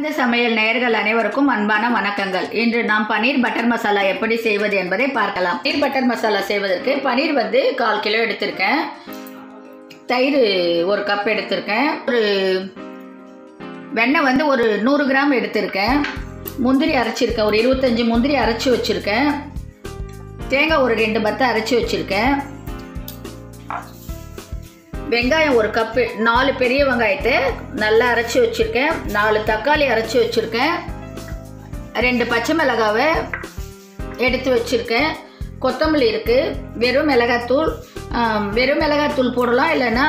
இந்த சமையல் நேயர்கள் அனைவருக்கும் அன்பான வணக்கங்கள் இன்று நாம் பன்னீர் பட்டர் மசாலா எப்படி செய்வது என்பதை பார்க்கலாம் பன்னீர் பட்டர் மசாலா செய்வதற்கு பன்னீர் வந்து கால் கிலோ எடுத்திருக்கேன் தயிர் ஒரு கப் எடுத்திருக்கேன் ஒரு வெண்ணெய் வந்து ஒரு நூறு கிராம் எடுத்திருக்கேன் முந்திரி அரைச்சிருக்கேன் ஒரு இருபத்தஞ்சி முந்திரி அரைச்சி வச்சுருக்கேன் தேங்காய் ஒரு ரெண்டு பத்தை அரைச்சி வச்சுருக்கேன் வெங்காயம் ஒரு கப்பு நாலு பெரிய வெங்காயத்தை நல்லா அரைச்சி வச்சுருக்கேன் நாலு தக்காளி அரைச்சி வச்சுருக்கேன் ரெண்டு பச்சை மிளகாவை எடுத்து வச்சுருக்கேன் கொத்தமல்லி இருக்குது வெறும் மிளகாத்தூள் ஆம், வெறும் மிளகாத்தூள் போடலாம் இல்லைன்னா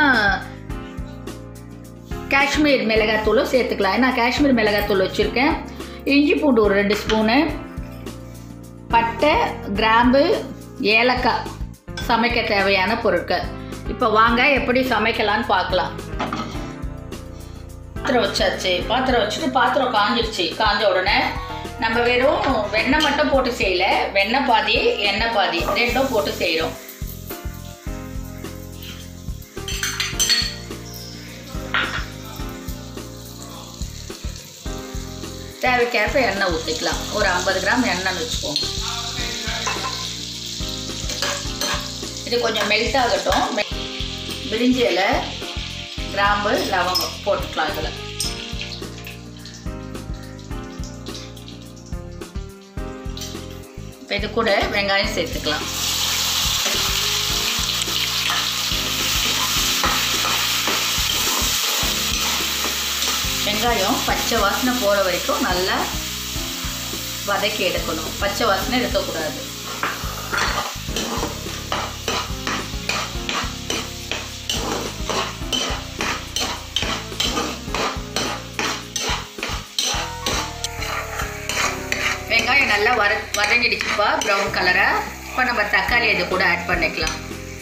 காஷ்மீர் மிளகாத்தூளும் சேர்த்துக்கலாம் நான் காஷ்மீர் மிளகாத்தூள் வச்சுருக்கேன் இஞ்சி பூண்டு ஒரு ரெண்டு ஸ்பூனு பட்டை கிராம்பு ஏலக்காய் சமைக்க தேவையான பொருட்கள் இப்போ வாங்க எப்படி சமைக்கலான்னு பார்க்கலாம் பாத்திரம் வச்சாச்சு பாத்திரம் வச்சுட்டு பாத்திரம் காஞ்சிருச்சு காஞ்ச உடனே நம்ம வெறும் வெண்ணெய் மட்டும் போட்டு செய்யல வெண்ணெய் பாதி எண்ணெய் பாதி ரெண்டும் போட்டு செய்கிறோம் தேவைக்கேற்ப எண்ணெய் ஊற்றிக்கலாம் ஒரு ஐம்பது கிராம் எண்ணெய்னு வச்சுக்கோங்க இது கொஞ்சம் மெல்ட் ஆகட்டும் மெ- பிரிஞ்சி இலை கிராம்பு லவங்கம் போட்டுக்கலாம் இதில் இப்போ இது கூட வெங்காயம் சேர்த்துக்கலாம் வெங்காயம் பச்சை வாசனை போகிற வரைக்கும் நல்லா வதக்கி எடுக்கணும் பச்சை வாசனை இருக்கக்கூடாது வெங்காயம் நல்லா வர வதங்கிடுச்சுப்பா ப்ரௌன் கலராக இப்போ நம்ம தக்காளி இது கூட ஆட் பண்ணிக்கலாம்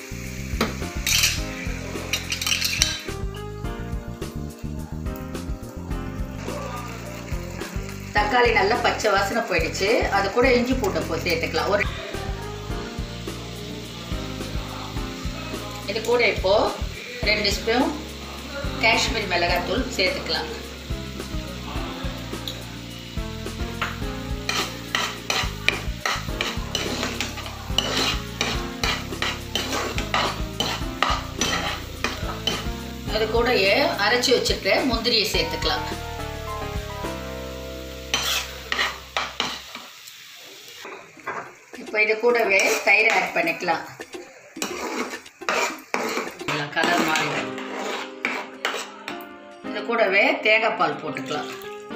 தக்காளி நல்லா பச்சை வாசனை போயிடுச்சு அது கூட இஞ்சி பூட்டை போ சேர்த்துக்கலாம் ஒரு இது கூட இப்போ ரெண்டு ஸ்பூன் காஷ்மீர் மிளகாத்தூள் சேர்த்துக்கலாம் அது கூடயே அரைச்சி வச்சுட்டு முந்திரியை சேர்த்துக்கலாம் இப்போ இது கூடவே தயிர் ஆட் பண்ணிக்கலாம் கலர் மாறிடும் இது கூடவே தேங்காய் பால் போட்டுக்கலாம்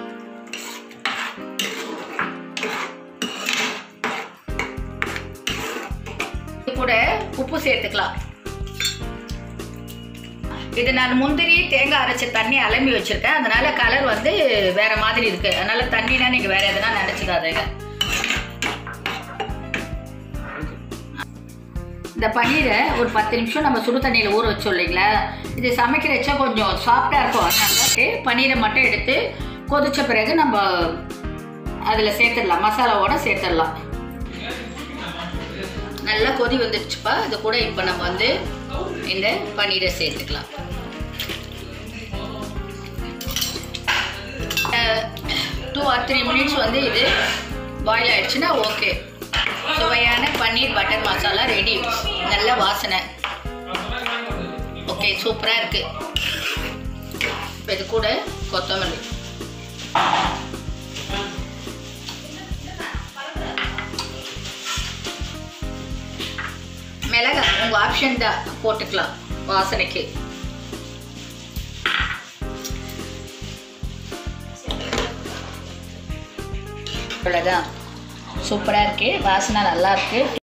இது கூட உப்பு சேர்த்துக்கலாம் இது நான் முந்திரி தேங்காய் அரைச்ச தண்ணி அலம்பி வச்சிருக்கேன் அதனால கலர் வந்து வேற மாதிரி இருக்கு அதனால தண்ணினா நீங்க வேற எதனா நினைச்சுக்காதீங்க இந்த பன்னீரை ஒரு பத்து நிமிஷம் நம்ம சுடு தண்ணியில் ஊற வச்சோம் இல்லைங்களா இது சமைக்கிறச்ச கொஞ்சம் சாஃப்டாக இருக்கும் அதனால பன்னீரை மட்டும் எடுத்து கொதிச்ச பிறகு நம்ம அதில் சேர்த்துடலாம் மசாலாவோட சேர்த்துடலாம் நல்லா கொதி வந்துடுச்சுப்பா இது கூட இப்போ நம்ம வந்து இந்த பன்னீரை சேர்த்துக்கலாம் டூ ஆர் த்ரீ மினிட்ஸ் வந்து இது பாயில் ஆயிடுச்சுன்னா ஓகே சுவையான பன்னீர் பட்டர் மசாலா ரெடி நல்ல வாசனை ஓகே சூப்பராக இருக்கு இப்போ இது கூட கொத்தமல்லி மிளகா உங்கள் ஆப்ஷன் தான் போட்டுக்கலாம் வாசனைக்கு அவ்வளோதான் சூப்பராக இருக்கு வாசனை நல்லா இருக்கு